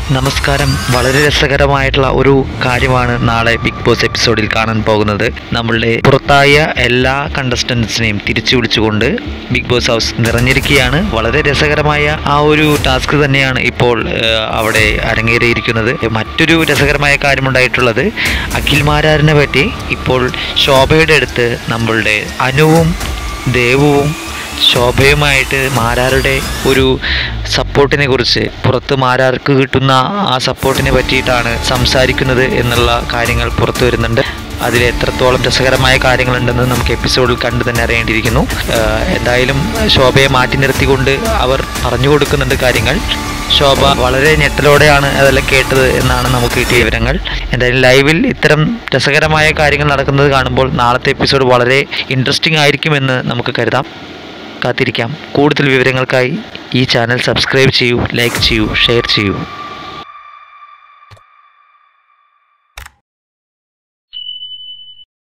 നമസ്കാരം വളരെ രസകരമായിട്ടുള്ള ഒരു കാര്യമാണ് നാളെ ബിഗ് ബോസ് എപ്പിസോഡിൽ കാണാൻ പോകുന്നത് നമ്മളുടെ പുറത്തായ എല്ലാ കണ്ടസ്റ്റൻസിനെയും തിരിച്ചു വിളിച്ചുകൊണ്ട് ബിഗ് ബോസ് ഹൗസ് നിറഞ്ഞിരിക്കുകയാണ് വളരെ രസകരമായ ആ ഒരു ടാസ്ക് തന്നെയാണ് ഇപ്പോൾ ഏഹ്, അവിടെ അരങ്ങേറിയിരിക്കുന്നത് മറ്റൊരു രസകരമായ കാര്യമുണ്ടായിട്ടുള്ളത് അഖിൽ മാരാറിനെ പറ്റി ഇപ്പോൾ ശോഭയുടെ അടുത്ത് നമ്മളുടെ അനുവും ദേവുവും ശോഭയുമായിട്ട് മാരാരുടെ ഒരു സപ്പോർട്ടിനെ കുറിച്ച് പുറത്ത് മാരാർക്ക് കിട്ടുന്ന ആ സപ്പോർട്ടിനെ പറ്റിയിട്ടാണ് സംസാരിക്കുന്നത് എന്നുള്ള കാര്യങ്ങൾ പുറത്തു വരുന്നുണ്ട് അതിൽ എത്രത്തോളം രസകരമായ കാര്യങ്ങളുണ്ടെന്ന് നമുക്ക് എപ്പിസോഡിൽ കണ്ടു തന്നെ അറിയേണ്ടിയിരിക്കുന്നു ആഹ് എന്തായാലും ശോഭയെ മാറ്റി നിർത്തിക്കൊണ്ട് അവർ പറഞ്ഞു കൊടുക്കുന്നുണ്ട് കാര്യങ്ങൾ ശോഭ വളരെ ഞെട്ടലോടെയാണ് അതെല്ലാം കേട്ടത് എന്നാണ് നമുക്ക് കിട്ടിയ വിവരങ്ങൾ എന്തായാലും ലൈവിൽ ഇത്തരം രസകരമായ കാര്യങ്ങൾ നടക്കുന്നത് കാണുമ്പോൾ നാളത്തെ എപ്പിസോഡ് വളരെ ഇൻട്രസ്റ്റിംഗ് ആയിരിക്കുമെന്ന് നമുക്ക് കരുതാം കാത്തിരിക്കാം കൂടുതൽ വിവരങ്ങൾക്കായി ഈ ചാനൽ സബ്സ്ക്രൈബ് ചെയ്യൂ ലൈക്ക് ചെയ്യൂ ഷെയർ ചെയ്യൂ